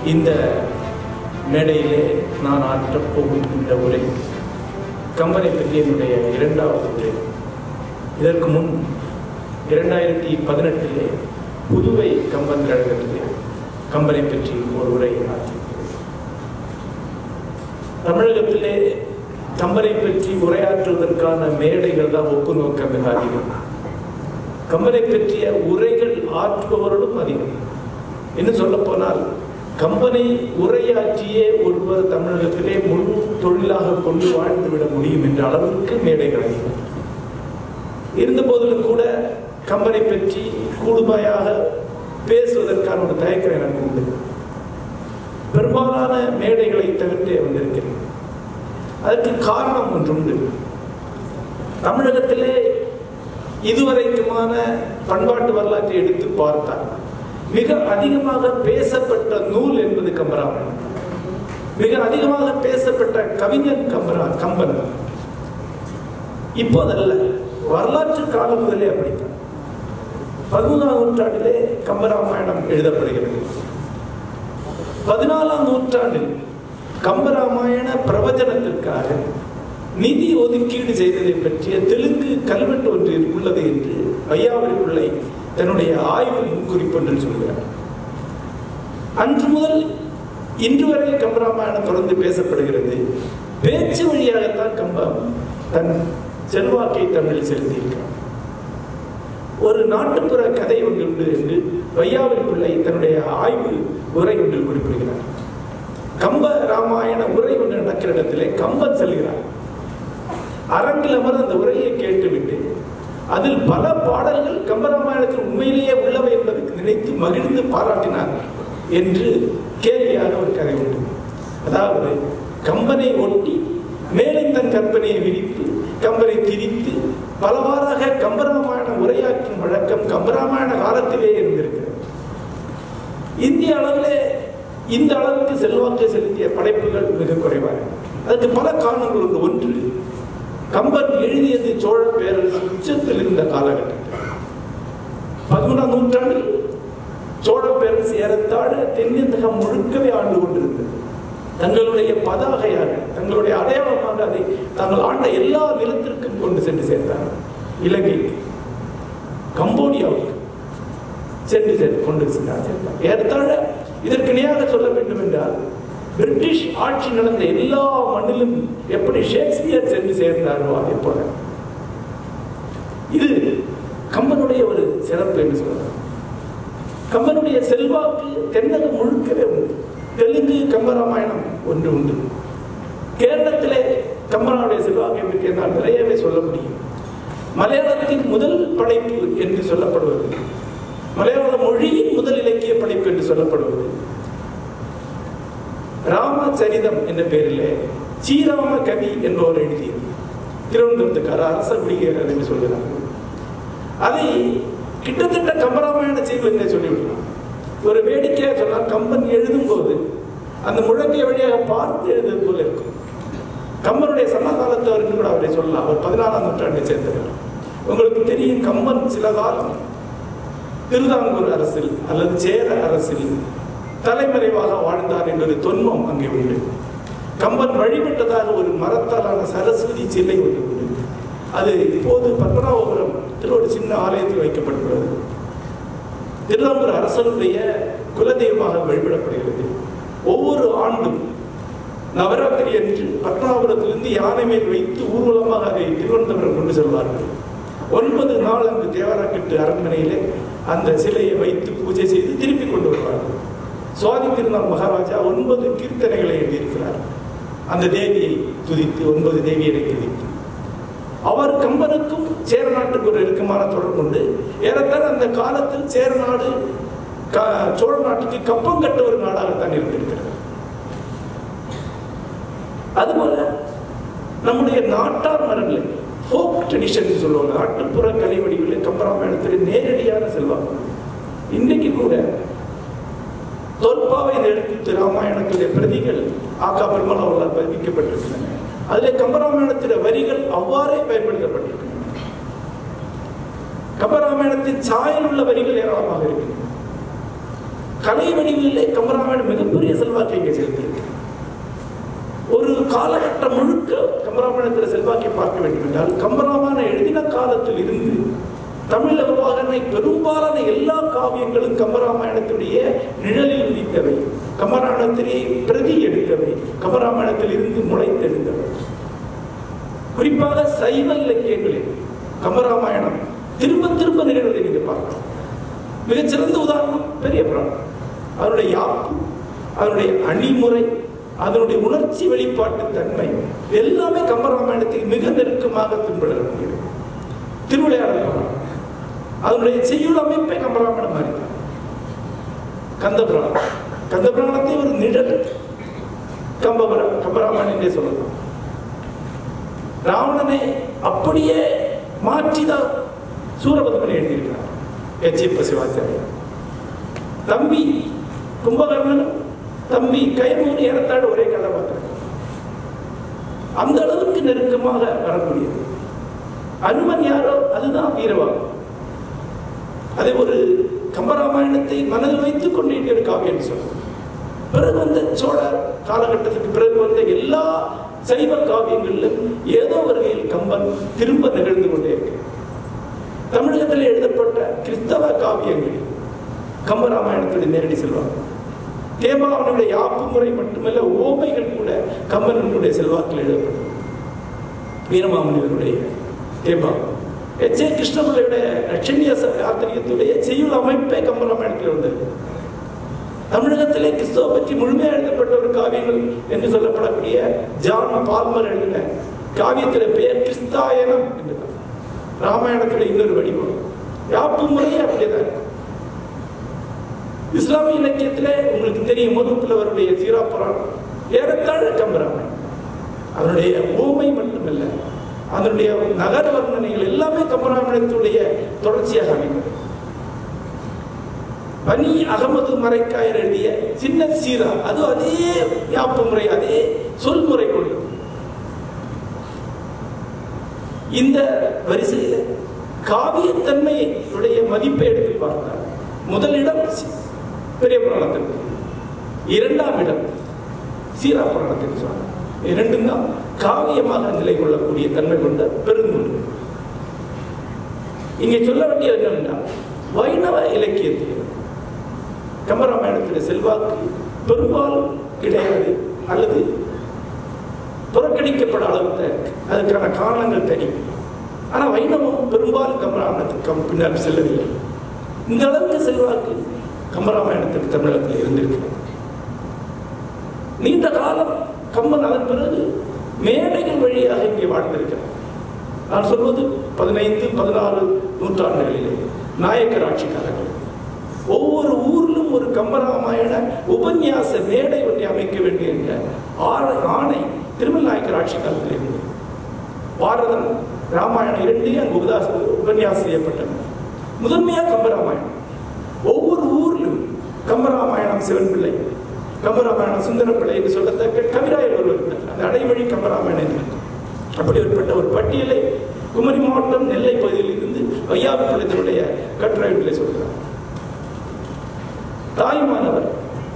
இந்த மேடையிலே நான் ஆற்றப் போகும் இந்த உரை கம்பனை பற்றி என்னுடைய இரண்டாவது உரை இதற்கு முன் இரண்டாயிரத்தி பதினெட்டிலே புதுவை கம்பன் கழகத்திலே கம்பனை பற்றி ஒரு உரை ஆற்றியிருக்கிறேன் தமிழகத்திலே கம்பனை பற்றி உரையாற்றுவதற்கான மேடைகள் தான் ஒப்பு நோக்கம் மிக அதிகம் கம்பனை பற்றிய உரைகள் ஆற்றுபவர்களும் அதிகம் இன்னும் சொல்ல போனால் கம்பனை உரையாற்றியே ஒருவர் தமிழகத்திலே முழு தொழிலாக கொண்டு வாழ்ந்துவிட முடியும் என்ற அளவிற்கு மேடைகள் அதிகம் இருந்த போதிலும் கூட கம்பனை பற்றி கூடுமையாக பேசுவதற்கான ஒரு தயக்கம் எனக்கு உண்டு பெரும்பாலான மேடைகளை தவிர்த்தே வந்திருக்கிறேன் அதற்கு காரணம் ஒன்றுண்டு தமிழகத்திலே இதுவரைக்குமான பண்பாட்டு வரலாற்றை எடுத்து பார்த்தால் மிக அதிகமாக பேசப்பட்ட நூல் என்பது கம்பராமாயணம் மிக அதிகமாக பேசப்பட்ட கவிஞன் கம்பரா கம்பன் இப்போதல்ல வரலாற்று காலம் முதலே அப்படித்தான் பதிமூணாம் நூற்றாண்டிலே கம்பராமாயணம் எழுதப்படுகிறது பதினாலாம் நூற்றாண்டில் கம்பராமாயண பிரவச்சனத்திற்காக நிதி ஒதுக்கீடு செய்ததை பற்றிய தெலுங்கு கல்வெட்டு ஒன்று உள்ளது என்று வையாவரி பிள்ளை தன்னுடைய ஆய்வு குறிப்பொன்றில் சொல்கிறார் அன்று முதல் இன்று வரை கம்பராமாயணம் தொடர்ந்து பேசப்படுகிறது பேச்சு வழியாகத்தான் கம்பம் தன் செல்வாக்கை தமிழில் செலுத்தியிருக்கிறார் ஒரு நாட்டுப்புற கதை ஒன்று உண்டு என்று வையாவரி பிள்ளை தன்னுடைய ஆய்வு உரை ஒன்றில் குறிப்பிடுகிறார் கம்ப ராமாயண உரை ஒன்று நடக்கிற இடத்திலே கம்பன் செல்கிறார் அரங்கில் அமர்ந்து அந்த உரையை கேட்டுவிட்டு அதில் பல பாடல்கள் கம்பராமாயணத்தில் உண்மையிலேயே உள்ளவை என்பதற்கு நினைத்து மகிழ்ந்து பாராட்டினார் என்று கேலியாக ஒரு கதை உண்டு அதாவது கம்பனை ஒட்டி மேலே தன் கற்பனையை விரித்து கம்பனை திரித்து பலவாறாக கம்பராமாயண உரையாற்றும் வழக்கம் கம்பராமாயண காலத்திலே இருந்திருக்கிறது இந்திய அளவிலே இந்த அளவுக்கு செல்வாக்கு செலுத்திய படைப்புகள் மிக குறைவாக அதற்கு பல காரணங்கள் உண்டு ஒன்று கம்பன் எழுதியது சோழ பேரரசு உச்சத்தில் இருந்த காலகட்டத்தில் பதிமூணாம் நூற்றாண்டில் சோழ பேரரசு ஏறத்தாழ தென்னிந்தகம் முழுக்கவே ஆண்டு கொண்டிருந்தது தங்களுடைய பதாகையாக தங்களுடைய அடையாளமாக அதை தாங்கள் ஆண்ட எல்லா நிலத்திற்கும் கொண்டு சென்று சேர்த்தார்கள் இலங்கைக்கு கம்போடியாவுக்கு சென்று சேர்த்து கொண்டு சென்றார் ஏறத்தாழ இதற்கு இணையாக சொல்ல வேண்டும் என்றால் பிரிட்டிஷ் ஆட்சி நடந்த எல்லா மண்ணிலும் எப்படி ஷேக்ஸ்பியர் சென்று சேர்ந்தாரோ அதே போல இது கம்பனுடைய ஒரு சிறப்பு என்று சொல்லலாம் கம்பனுடைய செல்வாக்கு தென்னகம் முழுக்கவே உண்டு தெலுங்கு கம்பராமாயணம் ஒன்று உண்டு கேரளத்திலே கம்பனுடைய செல்வாக்கை பற்றி என்னால் நிறையவே சொல்ல முடியும் மலையாளத்தின் முதல் படைப்பு என்று சொல்லப்படுவது மலையாள மொழியின் முதல் இலக்கிய படைப்பு என்று சொல்லப்படுவது ராமச்சரிதம் என்ற பெயரிலே ஸ்ரீராம கவி என்பவர் எழுதியது திருவனந்தபுரத்துக்கார அரச குடிகேரர் என்று சொல்கிறார் அதை கிட்டத்தட்ட கம்பராமாயண செய்தி என்று சொல்லிவிடலாம் ஒரு வேடிக்கையாக சொன்னால் கம்பன் எழுதும் போது அந்த முழங்கை வழியாக பார்த்து எழுதுவது போல இருக்கும் கம்பனுடைய சமகாலத்தவர் என்று கூட அவரை சொல்லலாம் அவர் பதினாலாம் நூற்றாண்டை சேர்ந்தவர் உங்களுக்கு தெரியும் கம்பன் சில காலம் திருதாங்கூர் அரசில் அல்லது சேர அரசில் தலைமறைவாக வாழ்ந்தார் என்பது தொன்மம் அங்கே உண்டு கம்பன் வழிபட்டதாக ஒரு மரத்தாலான சரஸ்வதி சிலை ஒன்று உண்டு அது இப்போது பத்மநாபபுரம் ஒரு சின்ன ஆலயத்தில் வைக்கப்பட்டுள்ளது திருதாங்கூர் அரசனுடைய குலதெய்வமாக வழிபடப்படுகிறது ஒவ்வொரு ஆண்டும் நவராத்திரி அன்று பத்மநாபுரத்திலிருந்து யானை மேல் வைத்து ஊர்வலமாக அதை திருவனந்தபுரம் கொண்டு செல்வார்கள் ஒன்பது நாள் அங்கு தேவராக்கட்டு அரண்மனையிலே அந்த சிலையை வைத்து பூஜை செய்து திருப்பி கொண்டு வருவார்கள் சுவாதி திருநாள் மகாராஜா ஒன்பது கீர்த்தனைகளை எழுதியிருக்கிறார் அந்த தேவியை துதித்து ஒன்பது தேவியரை துதித்து அவர் கம்பனுக்கும் சேர நாட்டுக்கு ஒரு இறுக்கமான தொடர்பு உண்டு ஏறத்தாழ அந்த காலத்தில் சேர நாடு சோழ நாட்டுக்கு கப்பம் கட்ட ஒரு நாடாகத்தான் இருந்திருக்கிறது அதுபோல நம்முடைய நாட்டார் மரபில் ஃபோக் ட்ரெடிஷன் சொல்லுவாங்க நாட்டுப்புற கலை வடிவில் கம்பராமாயணத்துடைய நேரடியான செல்வாக்கு இன்னைக்கு கூட தொல்பாவை எழுத்து ராமாயணத்துடைய பிரதிகள் ஆக்கா பெருமாள் அவர்களால் பதிப்பிக்கப்பட்டிருக்கின்றன அதில் கம்பராமாயணத்துடைய வரிகள் அவ்வாறே பயன்படுத்தப்பட்டிருக்கின்றன கம்பராமாயணத்தின் சாயல் உள்ள வரிகள் ஏராளமாக இருக்கின்றன கலை வடிவிலே கம்பராமாயணம் மிகப்பெரிய செல்வாக்கை இங்கே செலுத்தியிருக்கு ஒரு காலகட்டம் முழுக்க கம்பராமாயணத்தில் செல்வாக்கை பார்க்க வேண்டும் என்றால் கம்பராமாயணம் எழுதின காலத்தில் இருந்து தமிழ் உருவாகின பெரும்பாலான எல்லா காவியங்களும் கம்பராமாயணத்துடைய நிழலில் விதித்தவை கம்பராமாயணத்திலே பிரதி எடுத்தவை கம்பராமாயணத்தில் இருந்து முளைத்தெழுந்தவை குறிப்பாக சைவ இலக்கியங்களில் கம்பராமாயணம் திரும்ப திரும்ப நிகழ்வதை நீங்க பார்க்கலாம் மிகச்சிறந்த உதாரணம் பெரிய புராணம் அதனுடைய யாப்பு அதனுடைய அணிமுறை அதனுடைய உணர்ச்சி வெளிப்பாட்டு தன்மை எல்லாமே கம்பராமாயணத்துக்கு மிக நெருக்கமாக பின்பற்றக்கூடியது திருவிளையாடல் புராணம் அதனுடைய செய்யுள் அமைப்பை கம்பராமாயணம் மாதிரி கந்த புராணம் கந்த புராணத்தை ஒரு நிழல் கம்பபுரா கம்பராமாயணம் என்றே சொல்லலாம் ராவணனை அப்படியே மாற்றிதான் சூரபத்மன் எழுதியிருக்கிறார் எச்எப்ப சிவாச்சாரியர் தம்பி கும்பகர்ணனும் தம்பி கைமூனி ஏறத்தாழ ஒரே கதாபாத்திரம் அந்த அளவுக்கு நெருக்கமாக வரக்கூடியது அனுமன் யாரோ அதுதான் வீரவாகம் அதை ஒரு கம்பராமாயணத்தை மனதில் வைத்துக் கொண்டு ஒரு காவியம் சொல்லுவோம் பிறகு வந்த சோழ காலகட்டத்துக்கு பிறகு வந்த எல்லா சைவ காவியங்களிலும் ஏதோ ஒரு வகையில் கம்பன் திரும்ப நிகழ்ந்து கொண்டே இருக்கு தமிழகத்தில் எழுதப்பட்ட கிறிஸ்தவ காவியங்களில் கம்பராமாயணத்துடைய நேரடி செல்வாங்க தேமாவனுடைய யாப்பு முறை மட்டுமல்ல ஓமைகள் கூட கம்பனுடைய செல்வாக்கில் எழுதப்பட்டது வீரமாமுனிவருடைய தேமா எச் ஏ கிருஷ்ணபிள்ளையுடைய லட்சணிய யாத்திரிகத்துடைய செய்யுள் அமைப்பே கம்பராமாயணத்தில் வந்தது தமிழகத்திலே கிறிஸ்துவ பற்றி முழுமையாக எழுதப்பட்ட ஒரு காவியங்கள் என்று சொல்லப்படக்கூடிய ஜான் பால்மர் எழுதின காவியத்தில பெயர் கிறிஸ்தாயனம் என்று ராமாயணத்துடைய இன்னொரு வடிவம் யாப்பு முறையே அப்படியேதான் இருக்கும் இஸ்லாமிய இலக்கியத்திலே உங்களுக்கு தெரியும் முதுப்புலவருடைய சீரா புராணம் ஏறத்தாழ கம்பராமாயணம் அதனுடைய ஓமை மட்டுமல்ல அதனுடைய நகர வர்ணனைகள் எல்லாமே கம்பராமாயணத்துடைய தொடர்ச்சியாக அமைந்தது பனி அகமது மறைக்காயர் எழுதிய சின்ன சீரா அது அதே யாப்பு முறை அதே சொல்முறை கொண்டது இந்த வரிசையில் காவியத்தன்மையுடைய மதிப்பை எடுத்து பார்த்தால் முதலிடம் பெரிய புராணத்திற்கு இரண்டாம் இடம் சீரா புராணத்திற்கு சொன்னார் இரண்டும் தான் காவியமாக நிலை கொள்ளக்கூடிய தன்மை கொண்ட பெருநூல் இங்கே சொல்ல வேண்டியது என்னவென்றால் வைணவ இலக்கியத்தில் கம்பராமாயணத்தில் செல்வாக்கு பெரும்பாலும் கிடையாது அல்லது புறக்கணிக்கப்பட அளவுக்கு அதுக்கான காரணங்கள் தெரியும் ஆனால் வைணவம் பெரும்பாலும் கம்பராமாயணத்துக்கு பின்னால் செல்லவில்லை இந்த அளவுக்கு செல்வாக்கு கம்பராமாயணத்துக்கு தமிழகத்தில் இருந்திருக்கிறது நீண்ட காலம் கம்பன் அதன் பிறகு மேடைகள் வழியாக இங்கே வாழ்ந்திருக்கிறார் நான் சொல்வது பதினைந்து பதினாறு நூற்றாண்டுகளிலே நாயக்கர் ஆட்சி காலங்களில் ஒவ்வொரு ஊரிலும் ஒரு கம்பராமாயண உபன்யாச மேடை ஒன்றை அமைக்க வேண்டும் என்ற ஆணை ஆணை திருமல் நாயக்கர் ஆட்சி காலத்தில் இருந்தது பாரதம் ராமாயணம் இரண்டையும் அங்கு உபதாச உபன்யாசம் செய்யப்பட்டன முதன்மையாக கம்பராமாயணம் ஒவ்வொரு ஊரிலும் கம்பராமாயணம் சிவன் பிள்ளை கம்பராமாயணம் சுந்தர பிள்ளை என்று சொல்லத்தக்க கவிராயர் ஒருவர் இருந்தார் அந்த அடைவழி கம்பராமாயணம் என்று அப்படி ஒருப்பட்ட ஒரு பட்டியலை குமரி மாவட்டம் நெல்லை பகுதியில் இருந்து வையாபுரத்தினுடைய கட்டுரைகளை சொல்கிறார் தாய்மானவர்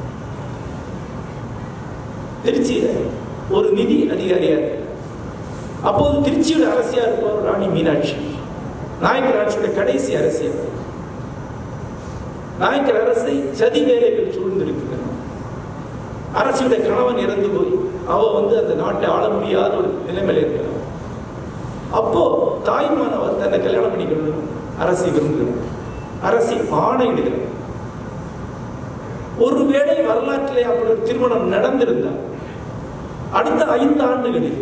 திருச்சியில ஒரு நிதி அதிகாரியா இருக்கிறார் அப்போது திருச்சியோட அரசியா இருப்பவர் ராணி மீனாட்சி நாயக்கர் ஆட்சியோட கடைசி அரசியல் நாயக்கர் அரசை சதி வேலைகள் சூழ்ந்திருக்கின்றன அரசியோட கணவன் இறந்து போய் அவ வந்து அந்த நாட்டை ஆள முடியாத ஒரு நிலைமையில இருக்கிறார் அப்போ தாய்மானவர் தன்னை கல்யாணம் பண்ணிக்கணும் அரசி விரும்புகிறார் அரசி ஆணையிடுகிறார் ஒருவேளை வரலாற்றிலே அப்படி ஒரு திருமணம் நடந்திருந்தால் அடுத்த ஐந்து ஆண்டுகளில்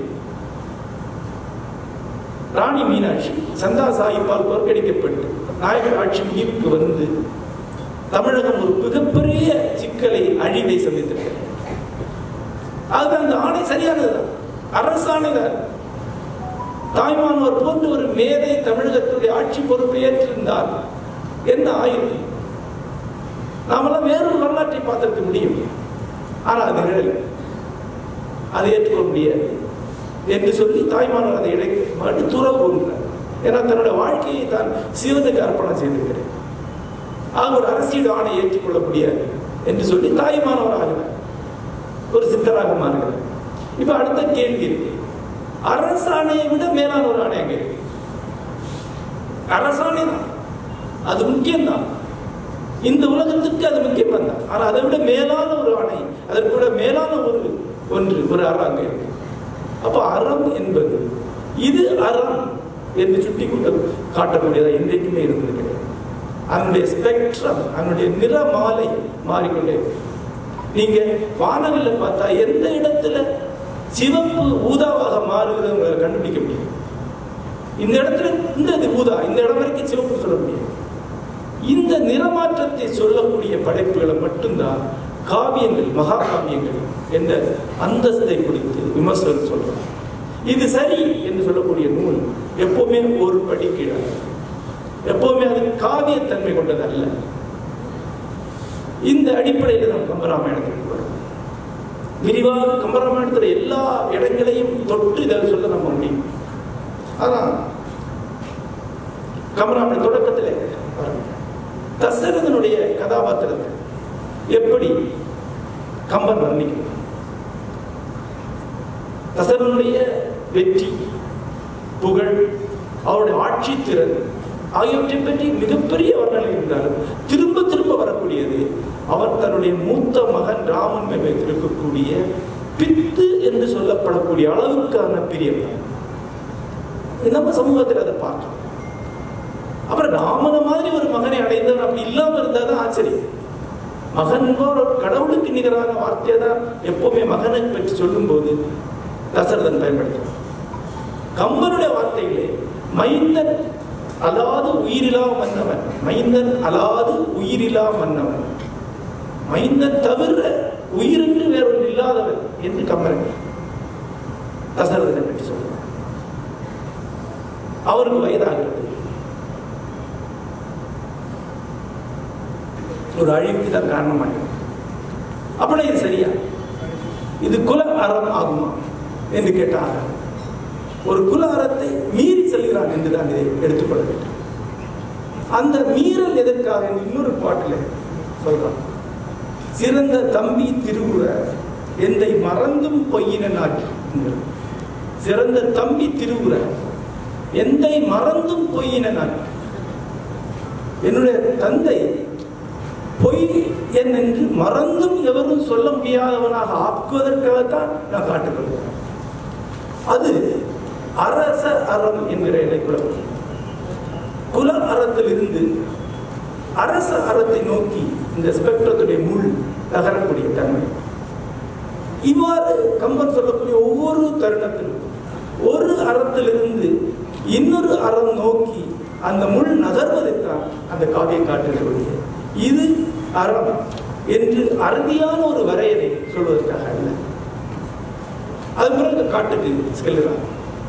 ராணி மீனாட்சி சந்தா சாஹிப்பால் தோற்கடிக்கப்பட்டு நாயகர் ஆட்சி முடிவுக்கு வந்து தமிழகம் ஒரு மிகப்பெரிய சிக்கலை அழிவை சந்தித்திருக்கிறது ஆக அந்த ஆணை சரியானதுதான் அரசாணை தான் தாய்மானவர் போன்ற ஒரு மேதை தமிழகத்துடைய ஆட்சி பொறுப்பை ஏற்றிருந்தால் என்ன ஆயிரம் நாமெல்லாம் வேறொரு வரலாற்றை பார்த்திருக்க முடியும் ஆனால் அது நிழல் அதை ஏற்றுக்கொள்ள முடியாது என்று சொல்லி தாய்மானவர் அதை இடை மடுத்துற போன்றார் ஏன்னா தன்னுடைய வாழ்க்கையை தான் சிவனுக்கு அர்ப்பணம் செய்திருக்கிறேன் ஆக ஒரு அரசியல் ஆணை ஏற்றுக்கொள்ள முடியாது என்று சொல்லி தாயுமானவர் ஆகிறார் ஒரு சித்தராக மாறுகிறார் இப்ப அடுத்த கேள்வி இருக்கு அரசாணையை விட மேலான ஒரு ஆணை அங்க இருக்கு அரசாணை தான் அது முக்கியம்தான் இந்த உலகத்துக்கு அது முக்கியம் தான் ஆனா அதை விட மேலான ஒரு ஆணை அதற்கு விட மேலான ஒரு ஒன்று ஒரு அறம் அங்க இருக்கு அப்போ அறம் என்பது இது அறம் என்று சுட்டி கொண்டு காட்டக்கூடியதா என்றைக்குமே இருந்தது கிடையாது அதனுடைய ஸ்பெக்ட்ரம் அதனுடைய நிறமாலை மாறிக்கொண்டே இருக்கு. நீங்க வானவில்ல பார்த்தா எந்த இடத்துல சிவப்பு ஊதாவாக மாறுகிறது உங்களால் கண்டுபிடிக்க முடியும் இந்த இடத்துல இந்த இது ஊதா இந்த இடம் வரைக்கும் சிவப்பு சொல்ல முடியும் இந்த நிறமாற்றத்தை சொல்லக்கூடிய படைப்புகளை மட்டும்தான் காவியங்கள் மகா காவியங்கள் என்ற அந்தஸ்தை குறித்து விமர்சனம் சொல்றோம் இது சரி என்று சொல்லக்கூடிய நூல் எப்பவுமே ஒரு படி கீழே எப்பவுமே அது காவியத்தன்மை கொண்டது அல்ல இந்த அடிப்படையில் நாம் கம்பராமாயணத்துக்கு வரும் விரிவாக கம்பராமாயணத்தில் எல்லா இடங்களையும் தொட்டு இதை சொல்ல நம்ம முடியும் அதான் கம்பராமாயண தொடக்கத்தில் வரும் தசரதனுடைய கதாபாத்திரத்தை எப்படி கம்பன் வர்ணிக்கிறார் தசரனுடைய வெற்றி புகழ் அவருடைய ஆட்சி திறன் ஆகியவற்றை பற்றி மிகப்பெரிய வர்ணனை இருந்தாலும் திரும்ப திரும்ப வரக்கூடியது அவர் தன்னுடைய மூத்த மகன் ராமன் மேல் வைத்திருக்கக்கூடிய பித்து என்று சொல்லப்படக்கூடிய அளவுக்கான பிரியம் தான். நம்ம சமூகத்தில் அதை பார்க்கலாம் அப்புறம் ராமன மாதிரி ஒரு மகனை அடைந்தவன் அப்படி இல்லாம இருந்தாதான் ஆச்சரியம் மகன் ஒரு கடவுளுக்கு நிகரான வார்த்தையை தான் எப்பவுமே மகனை பற்றி சொல்லும்போது தசரதன் பயன்படுத்துவான் கம்பனுடைய வார்த்தைகளே மைந்தன் அலாது உயிரிலா மன்னவன் மைந்தன் அலாது உயிரிலா மன்னவன் மைந்தன் தவிர உயிரென்று வேறொன்று இல்லாதவன் என்று கம்பன் தசரதனை பற்றி சொல்லுவான் அவருக்கு வயதாகிறது ஒரு அழிவுக்கு தான் காரணமாகிறது அப்படி இது சரியா இது குல அறம் ஆகுமா என்று கேட்டால் ஒரு குல அறத்தை மீறி செல்கிறான் என்று தான் இதை எடுத்துக்கொள்ள வேண்டும் அந்த மீறல் எதற்காக என்று இன்னொரு பாட்டில் சொல்றான் சிறந்த தம்பி திருவுர எந்தை மறந்தும் பொய்யினாக்கி சிறந்த தம்பி திருவுர எந்தை மறந்தும் பொய்யினாக்கி என்னுடைய தந்தை பொய் என் என்று மறந்தும் எவரும் சொல்ல முடியாதவனாக ஆக்குவதற்காகத்தான் நான் காட்டுக்கொள்கிறேன் அது அரச அறம் என்கிற இலைக்குள்ள குல அறத்தில் இருந்து அரச அறத்தை நோக்கி இந்த ஸ்பெக்ட்ரத்துடைய முள் நகரக்கூடிய தன்மை இவ்வாறு கம்பன் சொல்லக்கூடிய ஒவ்வொரு தருணத்திலும் ஒரு அறத்திலிருந்து இன்னொரு அறம் நோக்கி அந்த முள் நகர்வதைத்தான் அந்த காவியம் காட்டுகிறது இது அறம் என்று அறுதியான ஒரு வரையறை சொல்வதற்காக அல்ல அது பிறகு காட்டுக்கு செல்கிறார்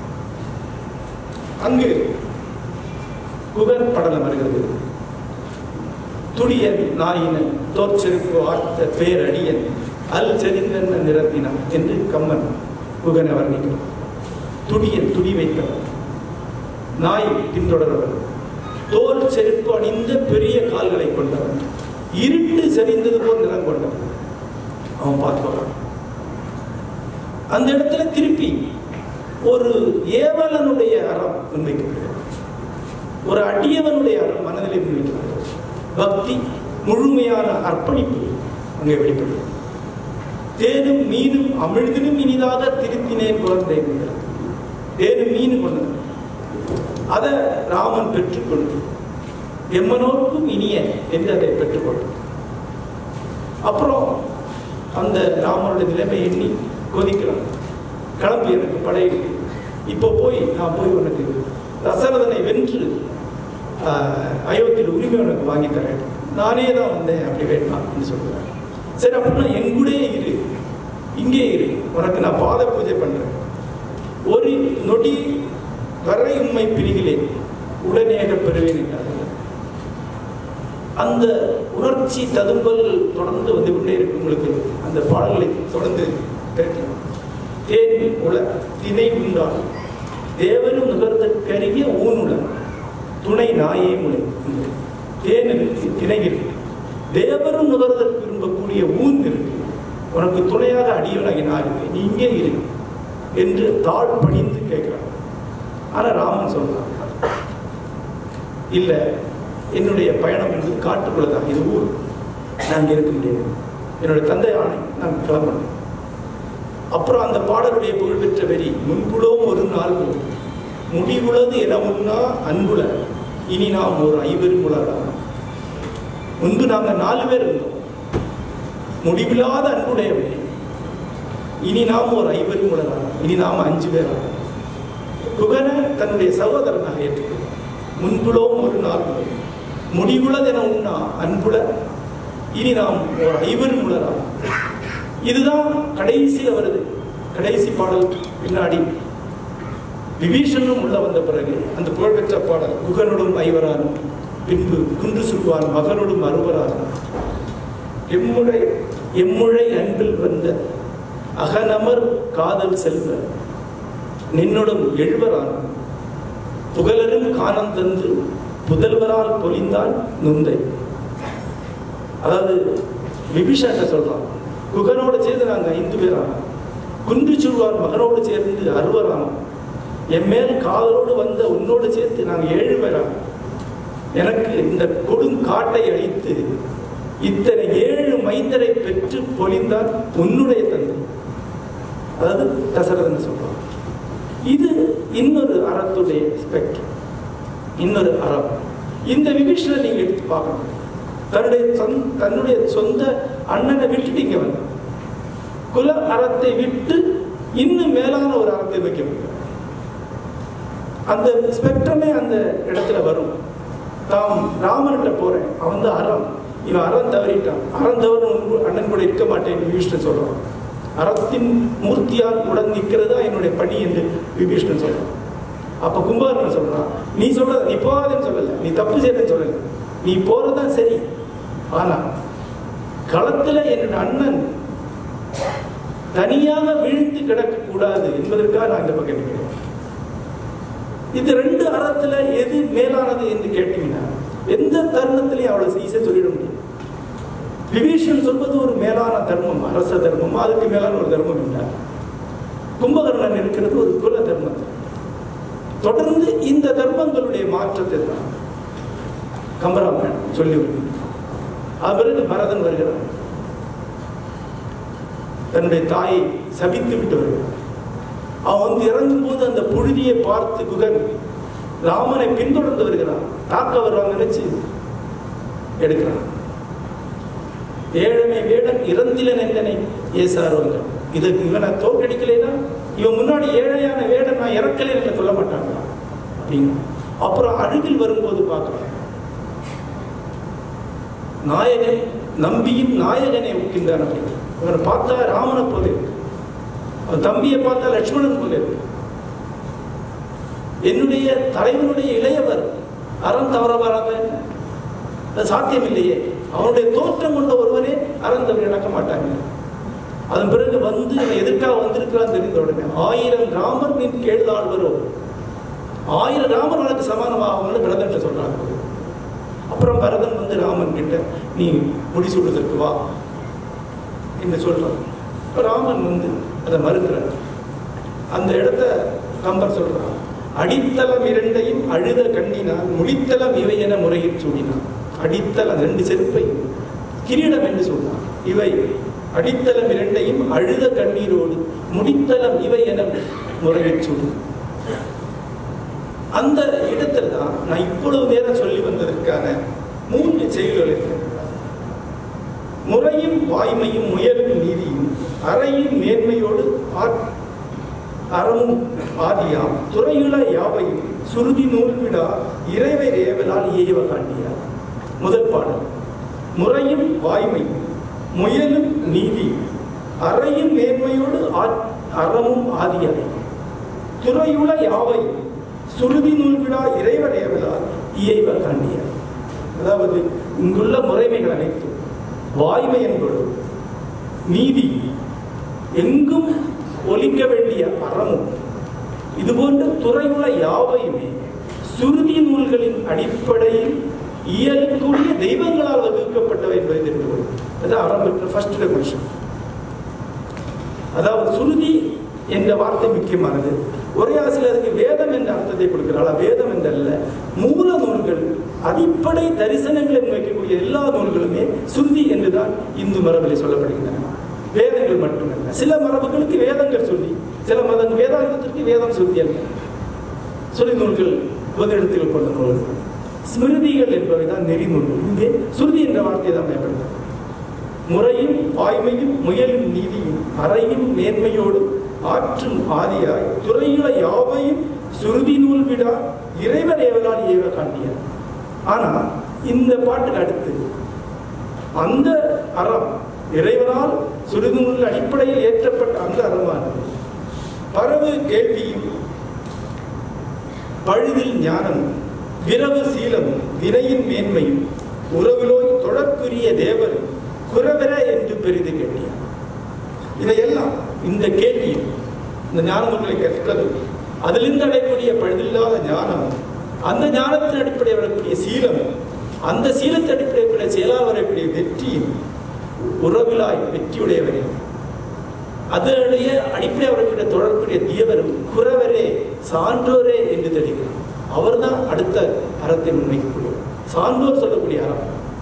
அங்கு குகன் படலம் வருகிறது துடியன் நாயினன் தோற்செருப்பு ஆர்த்த பேரடியன் அல் செறிந்தன நிறத்தினான் என்று கம்மன் குகனை வர்ணிக்கிறார் துடியன் துடி வைத்தவன் நாய் பின்தொடர்வன் தோல் செருப்பு அணிந்த பெரிய கால்களை கொண்டவன் இருட்டு செறிந்தது போல் நிறம் கொண்டவன் அவன் பார்த்துக்கலாம் அந்த இடத்துல திருப்பி ஒரு ஏவலனுடைய அறம் முன்வைக்கப்படுகிறது ஒரு அடியவனுடைய அறம் மனதிலே முன்வைக்கப்படுகிறது பக்தி முழுமையான அர்ப்பணிப்பு அங்கே வெளிப்படுகிறது தேனும் மீனும் அமிழ்தினும் இனிதாக திருத்தினேன் குழந்தை தேனும் மீன் கொண்டது அதை ராமன் பெற்றுக்கொண்டு எம்மனோருக்கும் இனிய என்று அதை பெற்றுக்கொண்டார் அப்புறம் அந்த ராமனுடைய நிலைமை எண்ணி கொதிக்கிறான் கிளம்பி எனக்கு படை இருக்கு இப்போ போய் நான் போய் உனக்கு தசரதனை வென்று ஆஹ், அயோத்தியில் உரிமை உனக்கு வாங்கி தரேன் நானே தான் வந்தேன் அப்படி வேண்டாம் என்று சொல்கிறார் சரி அப்படின்னா என் கூடயே இரு இங்கே இரு உனக்கு நான் பாத பூஜை பண்றேன் ஒரு நொடி வரை உண்மை பிரிகிறேன் உடனேக பெறுவேன் என்றார்கள் அந்த உணர்ச்சி ததும்பல் தொடர்ந்து வந்து கொண்டே இருக்கு உங்களுக்கு அந்த பாடல்களை தொடர்ந்து கேட்கலாம் தேன் உல திணை உண்டால் தேவரும் நுகர்தற்கரிய ஊனுல துணை நாயே முளை தேனுக்கு திணை இருக்கு தேவரும் நுகர்வதற்கு விரும்பக்கூடிய ஊன் இருக்கு உனக்கு துணையாக அடியவனாகி நான் இருக்கேன் நீ இங்கே இரு என்று தாழ் பணிந்து கேட்கிறான் ஆனா ராமன் சொல்றான் இல்ல என்னுடைய பயணம் என்பது காட்டுக்குள்ள தான் இது ஊர் நான் இங்க இருக்க முடியாது என்னுடைய தந்தை ஆணை நான் கிளம்பணும் அப்புறம் அந்த பாடலுடைய புகழ்பெற்ற வரி முன்புலோம் ஒரு நாள் போல் முடிவுளது என முன்னா அன்புல இனி நாம் ஒரு ஐவரும் உலகம் முன்பு நாங்கள் நாலு பேர் இருந்தோம் முடிவில்லாத அன்புடையவனே இனி நாம் ஒரு ஐவரும் உலகம் இனி நாம் அஞ்சு பேர் ஆகலாம் குகன தன்னுடைய சகோதரனாக ஏற்றுக்கொண்டார் முன்புலோம் ஒரு நாள் போல் முடிவுளது என உண்ணா அன்புல இனி நாம் ஒரு ஐவரும் உலகம் இதுதான் கடைசியில் வருது கடைசி பாடல் பின்னாடி விபீஷனும் உள்ள வந்த பிறகு அந்த புகழ்பெற்ற பாடல் குகனோடும் ஐவரானும் பின்பு குன்று சுல்வான் மகனோடும் அறுவரானும் எம்முறை எம்முழை அன்பில் வந்த அகநமர் காதல் செல்வ நின்னோடும் எழுவரானும் புகழரும் காணந்தன்று புதல்வரால் பொலிந்தான் நுந்தை அதாவது விபீஷன் சொல்றான் குகனோடு சேர்ந்து நாங்கள் ஐந்து பேர் ஆனோம் குன்று சுழ்வார் மகனோடு சேர்ந்து அறுவர் ஆனோம் என் மேல் காதலோடு வந்த உன்னோடு சேர்த்து நாங்கள் ஏழு பேர் ஆனோம் எனக்கு இந்த கொடுங்காட்டை அழித்து இத்தனை ஏழு மைந்தரை பெற்று பொழிந்தான் உன்னுடைய தந்தை அதாவது தசரதன் சொல்றான் இது இன்னொரு அறத்துடைய ஸ்பெக்ட்ரம் இன்னொரு அறம் இந்த விபீஷனை நீங்க எடுத்து பார்க்கணும் தன்னுடைய சொந்த தன்னுடைய சொந்த அண்ணனை விட்டுட்டு இங்க வந்தார் குல அறத்தை விட்டு இன்னும் மேலான ஒரு அறத்தை வைக்க வைக்கிறார் அந்த ஸ்பெக்ட்ரமே அந்த இடத்துல வரும் தாம் ராமன்கிட்ட போறேன் அவன் தான் அறம் இவன் அறம் தவறிட்டான் அறம் தவறு அண்ணன் கூட இருக்க மாட்டேன் விபீஷ்ணன் சொல்றான் அறத்தின் மூர்த்தியால் உடன் நிற்கிறதா என்னுடைய பணி என்று விபீஷ்ணன் சொல்றான் அப்ப கும்பகர்ணன் சொல்றான் நீ சொல்ற நீ போகாதேன்னு சொல்லல நீ தப்பு செய்யறேன்னு சொல்லல நீ போறதுதான் சரி ஆனா களத்துல என்னோட அண்ணன் தனியாக வீழ்ந்து கிடக்க கூடாது என்பதற்காக நான் இந்த பக்கம் நிற்கிறேன் இது ரெண்டு அறத்துல எது மேலானது என்று கேட்டீங்கன்னா எந்த தருணத்திலையும் அவ்வளவு ஈஸியா சொல்லிட முடியும் விபீஷன் சொல்வது ஒரு மேலான தர்மம் அரச தர்மம் அதுக்கு மேலான ஒரு தர்மம் இல்லை கும்பகர்ணன் இருக்கிறது ஒரு குல தர்மம் தொடர்ந்து இந்த தர்மங்களுடைய மாற்றத்தை தான் கம்பராமாயணம் சொல்லி வருகிறது அது பிறகு பரதன் வருகிறான் தன்னுடைய தாயை சபித்து விட்டு வருகிறான் அவன் வந்து இறங்கும் போது அந்த புழுதியை பார்த்து குகன் ராமனை பின்தொடர்ந்து வருகிறான் தாக்க வருவாங்க நினைச்சு எடுக்கிறான் ஏழமை வேடன் இறந்திலன் என்றனை ஏசாருங்க இதுக்கு இவனை தோற்கடிக்கலைன்னா இவன் முன்னாடி ஏழையான வேடன் நான் இறக்கலை என்று சொல்ல மாட்டாங்க அப்படிங்க அப்புறம் அழுகில் வரும்போது பார்க்கலாம் நாயகன் நம்பியும் நாயகனை ஒக்கின்றான் அப்படின்னு இவனை பார்த்தா ராமனை போல இருக்கு அவன் தம்பியை பார்த்தா லட்சுமணன் போல இருக்கு என்னுடைய தலைவனுடைய இளையவர் அறம் தவற வராத அது சாத்தியம் இல்லையே அவனுடைய தோற்றம் கொண்ட ஒருவனே அறம் தவறி நடக்க மாட்டாங்க அதன் பிறகு வந்து இவன் எதற்காக வந்திருக்கிறான் தெரிந்த உடனே ஆயிரம் ராமர் நின் கேள்ளாள் வரும் ஆயிரம் ராமர் உனக்கு சமானமாகும்னு பரதன் சொல்றாங்க அப்புறம் பரதன் வந்து ராமன் கிட்ட நீ முடிசூடுறதற்கு வா என்று சொல்றான் இப்ப ராமன் வந்து அதை மறுக்கிறார் அந்த இடத்த கம்பர் சொல்றான் அடித்தளம் இரண்டையும் அழுத கண்ணினான் முடித்தளம் இவை என முறையில் சூடினான் அடித்தளம் ரெண்டு செருப்பை கிரீடம் என்று சொன்னான் இவை அடித்தளம் இரண்டையும் அழுத கண்ணீரோடு முடித்தளம் இவை என முறையில் சூடினான் அந்த இடத்துல தான் நான் இவ்வளவு நேரம் சொல்லி வந்ததற்கான மூன்று செயல்கள் இருக்கிறது முறையும் வாய்மையும் முயலும் நீதியும் அறையும் மேன்மையோடு ஆ- அறமும் ஆதியாம் துறையுள யாவையும் சுருதி நூல் விடா இறைவை ரேவலால் ஏவ காண்டியா முதல் பாடல் முறையும் வாய்மையும் முயலும் நீதியும் அறையும் மேன்மையோடு ஆ- அறமும் ஆதியாய் துறையுள யாவையும் சுருதி நூல் விடா இறைவ ரேவலால் இயைவ காண்டியா அதாவது இங்குள்ள முறைமைகள் அனைத்தும் வாய்மை என்பதும் நீதி எங்கும் ஒலிக்க வேண்டிய அறமும் இதுபோன்ற துறையுள்ள யாவையுமே சுருதி நூல்களின் அடிப்படையில் இயலுக்குரிய தெய்வங்களால் வகுக்கப்பட்டவை என்பதை ஃபர்ஸ்ட் டெஃபினிஷன் அதாவது சுருதி என்ற வார்த்தை முக்கியமானது ஒரே ஆசிரியர் அதுக்கு வேதம் என்ற அர்த்தத்தை கொடுக்கிறாள் வேதம் என்றல்ல மூல நூல்கள் அடிப்படை தரிசனங்களை வைக்கக்கூடிய எல்லா நூல்களுமே சுருதி என்றுதான் இந்து மரபில் சொல்லப்படுகின்றன வேதங்கள் மட்டுமல்ல சில மரபுகளுக்கு வேதங்கள் சொல்லி சில மத வேதாந்தத்திற்கு வேதம் சுருதி அல்ல சுருதி நூல்கள் முதலிடத்தில் கொண்ட நூல்கள் ஸ்மிருதிகள் என்பவை தான் நெறி நூல்கள் இங்கே சுருதி என்ற வார்த்தையை தான் பயன்படுத்த முறையும் வாய்மையும் முயலும் நீதியும் அறையும் மேன்மையோடும் ஆற்றும் ஆதியாய் துறையுல யாவையும் சுருதி நூல் விடா இறைவர் ஏவலால் ஏவ காட்டியார் ஆனா இந்த பாட்டுக்கு அடுத்து அந்த அறம் இறைவனால் சுருதி நூல் அடிப்படையில் ஏற்றப்பட்ட அந்த அறமானது பரவு கேள்வியும் பழுதில் ஞானமும் விரவு சீலமும் வினையின் மேன்மையும் உறவிலோய் தொடர்புரிய தேவர் குறவர என்று பெரிது கேட்டியார் இதையெல்லாம் இந்த கேள்வியும் இந்த ஞானங்களை கற்றது அதிலிருந்து அடையக்கூடிய பழுதில்லாத ஞானமும் அந்த ஞானத்தின் அடிப்படையில் வரக்கூடிய சீலமும் அந்த சீலத்தின் அடிப்படையில் செயலால் வரக்கூடிய வெற்றியும் உறவிலாய் வெற்றியுடையவரே அதனுடைய அடிப்படையில் வரக்கூடிய தொடர்புடைய தேவரும் குறவரே சான்றோரே என்று தெரிகிறார் அவர்தான் அடுத்த அறத்தை முன்வைக்கக்கூடியவர் சான்றோர் சொல்லக்கூடிய அறம்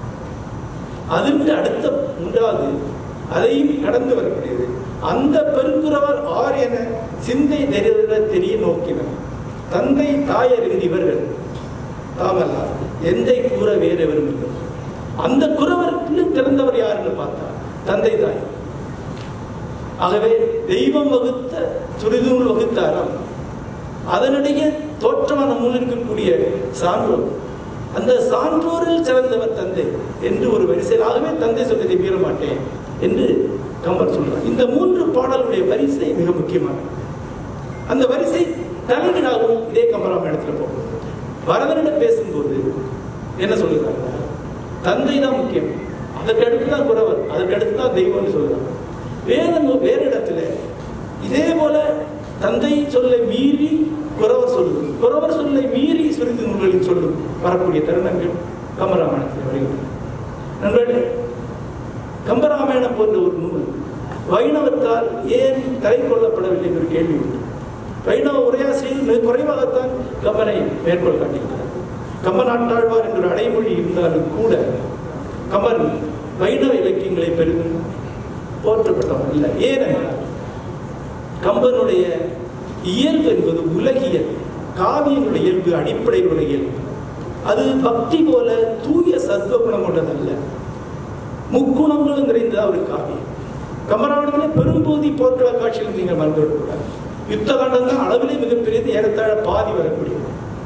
அதற்கு அடுத்த உண்டாது அதையும் கடந்து வரக்கூடியது அந்த பெருங்குறவர் ஆர் என சிந்தை தெரிவத தெரிய நோக்கினர் தந்தை தாயர் இவர்கள் தாமல்ல எந்தை கூற வேறு எவரும் இல்லை அந்த குறவர் இன்னும் திறந்தவர் யாருன்னு பார்த்தா தந்தை தாய் ஆகவே தெய்வம் வகுத்த சுரிதூள் வகுத்த அறம் அதனுடைய தோற்றமான முன் இருக்கக்கூடிய சான்றோர் அந்த சான்றோரில் சிறந்தவர் தந்தை என்று ஒரு வரிசையில் ஆகவே தந்தை சொன்னதை மீற மாட்டேன் என்று கம்பர் சொல்றார் இந்த மூன்று பாடலுடைய வரிசை மிக முக்கியமானது அந்த வரிசை தலைவீடாகவும் இதே கம்பராமாயணத்துல போகும் வரதனிடம் பேசும்போது என்ன சொல்லுறாங்க தந்தை தான் முக்கியம் அதற்கு அடுத்து தான் குறவர் அதற்கு அடுத்து தான் தெய்வம்னு சொல்லுறாங்க வேற வேறு இடத்துல இதே போல தந்தை சொல்லை மீறி குறவர் சொல்லும் குறவர் சொல்லை மீறி சுருதி நூல்களில் சொல்லும் வரக்கூடிய தருணங்கள் கம்பராமாயணத்தில் வருகின்றன நண்பர்களே கம்பராமாயணம் போன்ற ஒரு நூல் வைணவத்தால் ஏன் தலை கொள்ளப்படவில்லை என்ற கேள்வி உண்டு வைணவ உரையாசிரியர் மிக குறைவாகத்தான் கம்பனை மேற்கோள் காட்டியிருக்கிறார் கம்பநாட்டாழ்வார் என்ற ஒரு அடைமொழி இருந்தாலும் கூட கம்பன் வைணவ இலக்கியங்களை பெரிதும் போற்றப்பட்டவன் இல்லை ஏனென்றால் கம்பனுடைய இயல்பு என்பது உலகியல் காவியனுடைய இயல்பு அடிப்படையிலுடைய இயல்பு அது பக்தி போல தூய சத்துவ குணம் கொண்டதல்ல முக்குணங்களும் நிறைந்தது ஒரு காவியம் கமராவணத்திலே பெரும்போதி போர்க்கள காட்சியில் நீங்கள் மறந்துவிடக்கூடாது யுத்த காண்டம் தான் அளவிலே மிகப்பெரியது ஏறத்தாழ பாதி வரக்கூடியது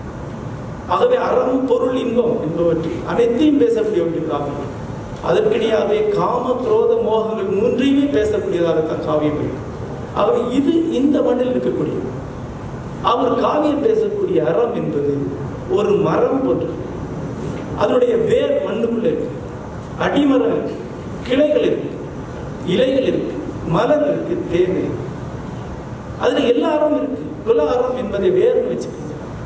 ஆகவே அறம் பொருள் இன்பம் என்பவற்றில் அனைத்தையும் பேசக்கூடிய ஒன்று காவியம் அதற்கிடையாகவே காம குரோத மோகங்கள் மூன்றையுமே பேசக்கூடியதாகத்தான் காவியம் இருக்கு ஆகவே இது இந்த மண்ணில் இருக்கக்கூடியது அவர் காவியம் பேசக்கூடிய அறம் என்பது ஒரு மரம் போன்றது அதனுடைய வேர் மண்ணுக்குள்ள இருக்கு அடிமரம் இருக்கு கிளைகள் இருக்கு இலைகள் இருக்கு மலர் இருக்கு தேன் இருக்கு அதுல எல்லா அறம் இருக்கு குல அறம் என்பதை வேர்னு வச்சுக்கோங்க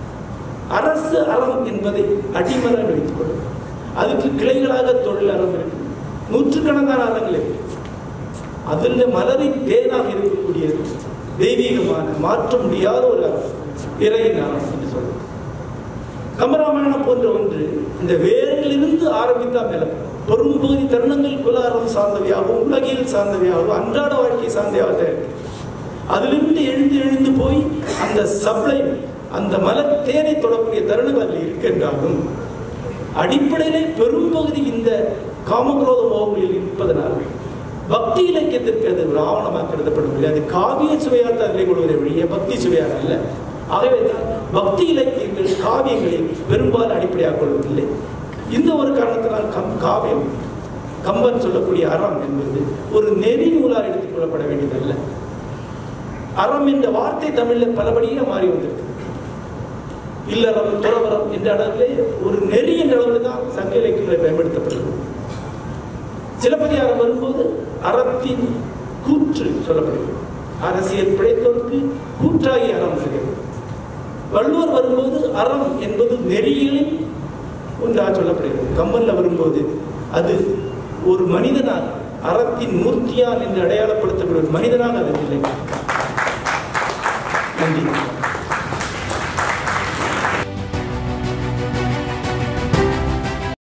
அரசு அறம் என்பதை அடிமரம் வைத்துக் கொள்ளுங்க அதுக்கு கிளைகளாக தொழில் அறம் இருக்கு நூற்றுக்கணக்கான அறங்கள் இருக்கு அதில் மலரின் தேனாக இருக்கக்கூடியது தெய்வீகமான மாற்ற முடியாத ஒரு அறம் இறையின் அறம் என்று சொல்லுவோம் கம்பராமாயணம் போன்ற ஒன்று இந்த வேரிலிருந்து ஆரம்பித்தா மேல பெரும்பகுதி தருணங்கள் குலாரம் சார்ந்தவையாகவும் உலகியல் சார்ந்தவையாகவும் அன்றாட வாழ்க்கை சார்ந்தவையாக தான் இருக்கு அதிலிருந்து எழுந்து எழுந்து போய் அந்த சப்ளை அந்த மலர் தேனை தொடக்கூடிய தருணங்கள் அதில் இருக்கின்றாலும் அடிப்படையிலே பெரும்பகுதி இந்த காமக்ரோத மோகங்களில் இருப்பதனால் பக்தி இலக்கியத்திற்கு அது ஒரு ஆவணமாக கருதப்படவில்லை அது காவிய சுவையாக அதிலே கொள்வதை வழியே பக்தி சுவையாக அல்ல ஆகவே தான் பக்தி இலக்கியங்கள் காவியங்களை பெரும்பாலும் அடிப்படையாக கொள்வதில்லை இந்த ஒரு காரணத்தினால் கம் காவியம் கம்பன் சொல்லக்கூடிய அறம் என்பது ஒரு நெறி நூலாக எடுத்துக் கொள்ளப்பட வேண்டியதல்ல அறம் என்ற வார்த்தை தமிழில் பலபடியாக மாறி வந்திருக்கு இல்லறம் துறவரம் என்ற அளவிலே ஒரு நெறி என்ற அளவில் தான் சங்க இலக்கியங்களை பயன்படுத்தப்படுகிறது சிலப்பதிகாரம் வரும்போது அறத்தின் கூற்று சொல்லப்படுகிறது அரசியல் பிழைத்தோருக்கு கூற்றாகி அறம் வருகிறது வள்ளுவர் வரும்போது அறம் என்பது நெறிகளில் ஒன்றாக சொல்லப்படுகிறது கம்மல்ல வரும்போது அது ஒரு மனிதனாக அறத்தின் மூர்த்தியான் என்று அடையாளப்படுத்தக்கூடிய ஒரு மனிதனாக அது இல்லை நன்றி